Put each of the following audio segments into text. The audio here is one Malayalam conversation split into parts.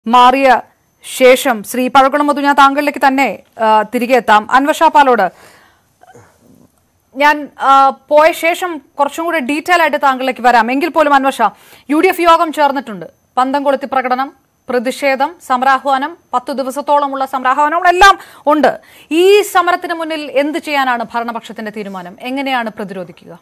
മാറിയ ശേഷം ശ്രീ പഴകുളം മധു ഞാൻ താങ്കളിലേക്ക് തന്നെ ആ, തിരികെ എത്താം അൻവർ ഷാപ്പാലോട് ഞാൻ ആ, പോയ ശേഷം കുറച്ചും കൂടി ഡീറ്റെയിൽ ആയിട്ട് താങ്കളിലേക്ക് വരാം എങ്കിൽ പോലും Anwar Shah U D F യോഗം ചേർന്നിട്ടുണ്ട് പന്തം കൊളുത്തി പ്രകടനം പ്രതിഷേധം സമരാഹ്വാനം പത്തു ദിവസത്തോളമുള്ള സമരാഹ്വാനം എല്ലാം ഉണ്ട് ഈ സമരത്തിന് മുന്നിൽ എന്ത് ചെയ്യാനാണ് ഭരണപക്ഷത്തിന്റെ തീരുമാനം എങ്ങനെയാണ് പ്രതിരോധിക്കുക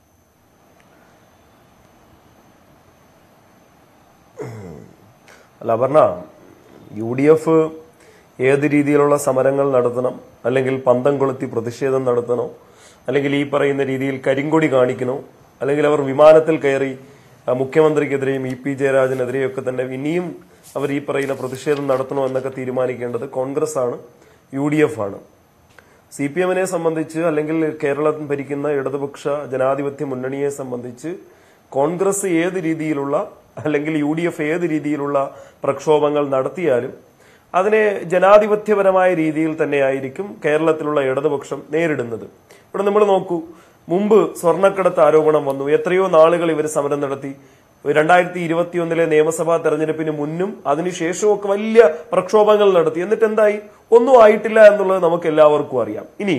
അല്ല അപർണ യു ഡി എഫ് ഏത് രീതിയിലുള്ള സമരങ്ങൾ നടത്തണം അല്ലെങ്കിൽ പന്തം കൊളുത്തി പ്രതിഷേധം നടത്തണോ അല്ലെങ്കിൽ ഈ പറയുന്ന രീതിയിൽ കരിങ്കൊടി കാണിക്കണോ അല്ലെങ്കിൽ അവർ വിമാനത്തിൽ കയറി ആ, മുഖ്യമന്ത്രിക്കെതിരെയും ഇ പി ജയരാജനെതിരെയും ഒക്കെ തന്നെ ഇനിയും അവർ ഈ പറയുന്ന പ്രതിഷേധം നടത്തണോ എന്നൊക്കെ തീരുമാനിക്കേണ്ടത് കോൺഗ്രസ് ആണ് യു ഡി എഫ് ആണ് സി പി എമ്മിനെ സംബന്ധിച്ച് അല്ലെങ്കിൽ കേരളം ഭരിക്കുന്ന ഇടതുപക്ഷ ജനാധിപത്യ മുന്നണിയെ സംബന്ധിച്ച് കോൺഗ്രസ് ഏത് രീതിയിലുള്ള അല്ലെങ്കിൽ യു ഡി എഫ് ഏത് രീതിയിലുള്ള പ്രക്ഷോഭങ്ങൾ നടത്തിയാലും അതിനെ ജനാധിപത്യപരമായ രീതിയിൽ തന്നെയായിരിക്കും കേരളത്തിലുള്ള ഇടതുപക്ഷം നേരിടുന്നത് ഇവിടെ നമ്മൾ നോക്കൂ മുമ്പ് സ്വർണ്ണക്കടത്ത് ആരോപണം വന്നു എത്രയോ നാളുകൾ ഇവർ സമരം നടത്തി രണ്ടായിരത്തി ഇരുപത്തിയൊന്നിലെ നിയമസഭാ തെരഞ്ഞെടുപ്പിന് മുന്നും അതിനുശേഷവും ഒക്കെ വലിയ പ്രക്ഷോഭങ്ങൾ നടത്തി എന്നിട്ട് എന്തായി ഒന്നും ആയിട്ടില്ല എന്നുള്ളത് നമുക്ക് എല്ലാവർക്കും അറിയാം ഇനി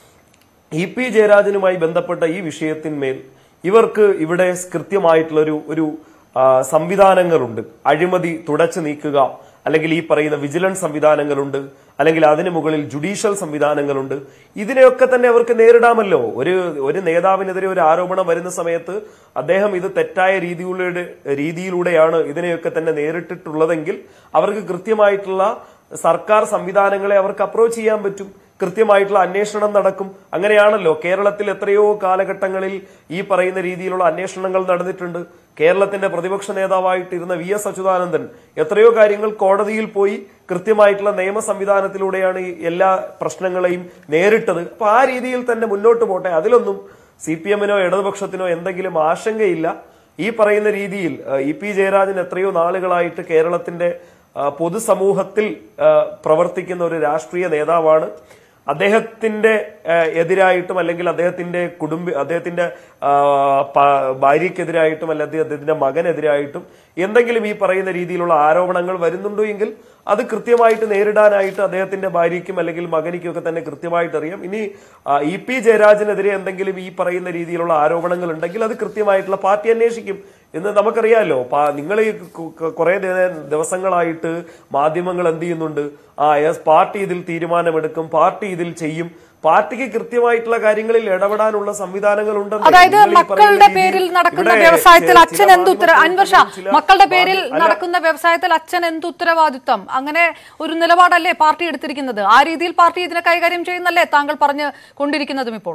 ഇ പി ജയരാജനുമായി ബന്ധപ്പെട്ട ഈ വിഷയത്തിന്മേൽ ഇവർക്ക് ഇവിടെ കൃത്യമായിട്ടുള്ളൊരു ഒരു ആ, സംവിധാനങ്ങളുണ്ട് അഴിമതി തുടച്ചു നീക്കുക അല്ലെങ്കിൽ ഈ പറയുന്ന വിജിലൻസ് സംവിധാനങ്ങളുണ്ട് അല്ലെങ്കിൽ അതിന് മുകളിൽ ജുഡീഷ്യൽ സംവിധാനങ്ങളുണ്ട് ഇതിനെയൊക്കെ തന്നെ അവർക്ക് നേരിടാമല്ലോ ഒരു ഒരു നേതാവിനെതിരെ ഒരു ആരോപണം വരുന്ന സമയത്ത് അദ്ദേഹം ഇത് തെറ്റായ രീതിയിലൂടെ രീതിയിലൂടെയാണ് ഇതിനെയൊക്കെ തന്നെ നേരിട്ടിട്ടുള്ളതെങ്കിൽ അവർക്ക് കൃത്യമായിട്ടുള്ള സർക്കാർ സംവിധാനങ്ങളെ അവർക്ക് അപ്രോച്ച് ചെയ്യാൻ പറ്റും കൃത്യമായിട്ടുള്ള അന്വേഷണം നടക്കും അങ്ങനെയാണല്ലോ കേരളത്തിൽ എത്രയോ കാലഘട്ടങ്ങളിൽ ഈ പറയുന്ന രീതിയിലുള്ള അന്വേഷണങ്ങൾ നടന്നിട്ടുണ്ട് കേരളത്തിന്റെ പ്രതിപക്ഷ നേതാവായിട്ടിരുന്ന വി എസ് അച്യുതാനന്ദൻ എത്രയോ കാര്യങ്ങൾ കോടതിയിൽ പോയി കൃത്യമായിട്ടുള്ള നിയമ സംവിധാനത്തിലൂടെയാണ് ഈ എല്ലാ പ്രശ്നങ്ങളെയും നേരിട്ടത് അപ്പൊ ആ രീതിയിൽ തന്നെ മുന്നോട്ട് പോട്ടെ അതിലൊന്നും സി പി എമ്മിനോ ഇടതുപക്ഷത്തിനോ എന്തെങ്കിലും ആശങ്കയില്ല ഈ പറയുന്ന രീതിയിൽ ആ, ഇ പി ജയരാജൻ എത്രയോ നാളുകളായിട്ട് കേരളത്തിന്റെ ആ, പൊതുസമൂഹത്തിൽ ആ, പ്രവർത്തിക്കുന്ന ഒരു രാഷ്ട്രീയ നേതാവാണ് അദ്ദേഹത്തിന്റെ ആ, എതിരായിട്ടും അല്ലെങ്കിൽ അദ്ദേഹത്തിന്റെ കുടുംബ അദ്ദേഹത്തിന്റെ ആ, പ- ഭാര്യയ്ക്കെതിരായിട്ടും അല്ലെങ്കിൽ അദ്ദേഹത്തിന്റെ മകനെതിരായിട്ടും എന്തെങ്കിലും ഈ പറയുന്ന രീതിയിലുള്ള ആരോപണങ്ങൾ വരുന്നുണ്ടോ എങ്കിൽ അത് കൃത്യമായിട്ട് നേരിടാനായിട്ട് അദ്ദേഹത്തിന്റെ ഭാര്യയ്ക്കും അല്ലെങ്കിൽ മകനിക്കും ഒക്കെ തന്നെ കൃത്യമായിട്ട് അറിയാം ഇനി ആ, ഇ പി ജയരാജനെതിരെ എന്തെങ്കിലും ഈ പറയുന്ന രീതിയിലുള്ള ആരോപണങ്ങൾ ഉണ്ടെങ്കിൽ അത് കൃത്യമായിട്ടുള്ള പാർട്ടി അന്വേഷിക്കും എന്ന് നമുക്കറിയാമല്ലോ നിങ്ങൾ ഈ കുറെ ദിവസങ്ങളായിട്ട് മാധ്യമങ്ങൾ എന്ത് ചെയ്യുന്നുണ്ട് ആ യെസ് പാർട്ടി ഇതിൽ തീരുമാനമെടുക്കും പാർട്ടി ഇതിൽ ചെയ്യും പാർട്ടിക്ക് കൃത്യമായിട്ടുള്ള കാര്യങ്ങളിൽ ഇടപെടാനുള്ള സംവിധാനങ്ങൾ ഉണ്ടെന്ന് അതായത് നിങ്ങൾ ഈ പറയുന്ന മക്കളുടെ രീതിയിൽ പേരിൽ നടക്കുന്ന ഇവിടെ വ്യവസായത്തിൽ ചില അച്ഛൻ എന്ത് ഉത്തര മാധ്യമ അൻവർ ഷാ ചില മക്കളുടെ പേരിൽ മാധ്യമ- അല്ല, നടക്കുന്ന വ്യവസായത്തിൽ അച്ഛൻ എന്ത് ഉത്തരവാദിത്വം അങ്ങനെ ഒരു നിലപാടല്ലേ പാർട്ടി എടുത്തിരിക്കുന്നത് ആ രീതിയിൽ പാർട്ടി ഇതിനെ കൈകാര്യം ചെയ്യുന്നല്ലേ താങ്കൾ പറഞ്ഞു കൊണ്ടിരിക്കുന്നതും ഇപ്പോൾ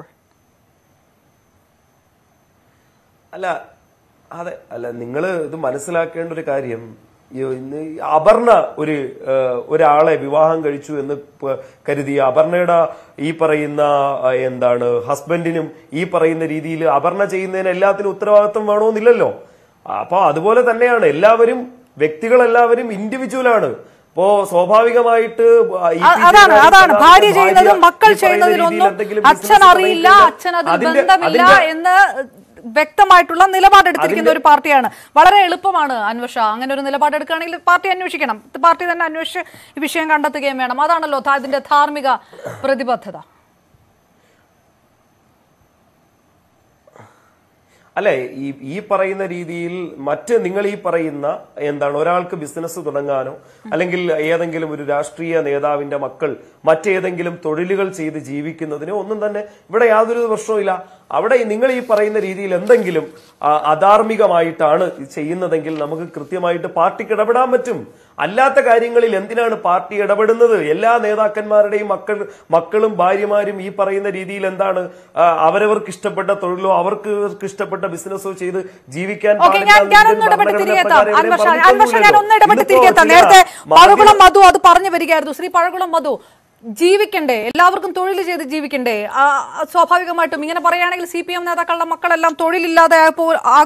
അല്ല അതെ അല്ല നിങ്ങൾ ഇത് മനസ്സിലാക്കേണ്ട ഒരു കാര്യം ഈ ഇന്ന് ഈ അപർണ ഒരു ഏഹ്, ഒരാളെ വിവാഹം കഴിച്ചു എന്ന് പ- കരുതി അപർണയുടെ ഈ പറയുന്ന ആ, എന്താണ് ഹസ്ബൻഡിനും ഈ പറയുന്ന രീതിയിൽ അപർണ ചെയ്യുന്നതിന് എല്ലാത്തിനും ഉത്തരവാദിത്വം വേണമെന്നില്ലല്ലോ അപ്പൊ അതുപോലെ തന്നെയാണ് എല്ലാവരും വ്യക്തികളെല്ലാവരും ഇൻഡിവിജ്വൽ ആണ് ഇപ്പോ സ്വാഭാവികമായിട്ട് ഈ അ- പി അതാണ് ജയരാജൻ അതാണ് സാധാരണ ഭാര്യ ഭാര്യ ചെയ്യുന്നതും മക്കൾ ഈ പറയുന്ന രീതിയിൽ ചെയ്യുന്നതിലൊന്നും എന്തെങ്കിലും അച്ഛൻ business അറിയില്ല തുടങ്ങിയിട്ട് അച്ഛൻ അതിൽ അതിന്റെ- ബന്ധമില്ല അതിന്റെ- എന്ന് വ്യക്തമായിട്ടുള്ള നിലപാടെടുത്തിരിക്കുന്ന ഒരു പാർട്ടിയാണ് വളരെ എളുപ്പമാണ് അന്വേഷ അങ്ങനെ ഒരു നിലപാടെടുക്കുകയാണെങ്കിൽ പാർട്ടി അന്വേഷിക്കണം ഇത് പാർട്ടി തന്നെ അന്വേഷിച്ച് ഈ വിഷയം കണ്ടെത്തുകയും വേണം അതാണല്ലോ ധാ- ഇതിന്റെ ധാർമ്മിക പ്രതിബദ്ധത അല്ലെ ഈ ഈ പറയുന്ന രീതിയിൽ മറ്റ് നിങ്ങൾ ഈ പറയുന്ന എന്താണ് ഒരാൾക്ക് ബിസിനസ് തുടങ്ങാനോ അല്ലെങ്കിൽ ഏതെങ്കിലും ഒരു രാഷ്ട്രീയ നേതാവിന്റെ മക്കൾ മറ്റേതെങ്കിലും തൊഴിലുകൾ ചെയ്ത് ജീവിക്കുന്നതിനോ ഒന്നും തന്നെ ഇവിടെ യാതൊരു പ്രശ്നവുമില്ല അവിടെ നിങ്ങൾ ഈ പറയുന്ന രീതിയിൽ എന്തെങ്കിലും ആ, അധാർമികമായിട്ടാണ് ഇത് ചെയ്യുന്നതെങ്കിൽ നമുക്ക് കൃത്യമായിട്ട് പാർട്ടിക്ക് ഇടപെടാൻ പറ്റും അല്ലാത്ത കാര്യങ്ങളിൽ എന്തിനാണ് പാർട്ടി ഇടപെടുന്നത് എല്ലാ നേതാക്കന്മാരുടെയും മക്കൾ മക്കളും ഭാര്യമാരും ഈ പറയുന്ന രീതിയിൽ എന്താണ് ആ, അവരവർക്ക് ഇഷ്ടപ്പെട്ട തൊഴിലോ അവർക്ക് ഇഷ്ടപ്പെട്ട ബിസിനസ്സോ ചെയ്ത് ജീവിക്കാൻ ഓക്കെ ഞാൻ പാടില്ല ഞാൻ എന്ന് ഒന്ന് ഇടപെട്ട് ഭരണഘടനാ തിരികെ എത്താം പ്രകാരം അൻവർ ഷാ എവിടെയും അൻവർ ഷാ ഞാൻ ഒന്ന് ഇടപെട്ട് ഇന്നിപ്പോ തിരികെ എത്താം ചില നേരത്തെ മാധ്യമ- പഴകുളം മധു അത് പറഞ്ഞു വരികയായിരുന്നു ശ്രീ പഴകുളം മധു ജീവിക്കണ്ടേ എല്ലാവർക്കും തൊഴിൽ ചെയ്ത് ജീവിക്കണ്ടേ ആ, സ്വാഭാവികമായിട്ടും ഇങ്ങനെ പറയുകയാണെങ്കിൽ സി പി എം നേതാക്കളുടെ മക്കളെല്ലാം തൊഴിലില്ലാതെ ആയപ്പോൾ ആ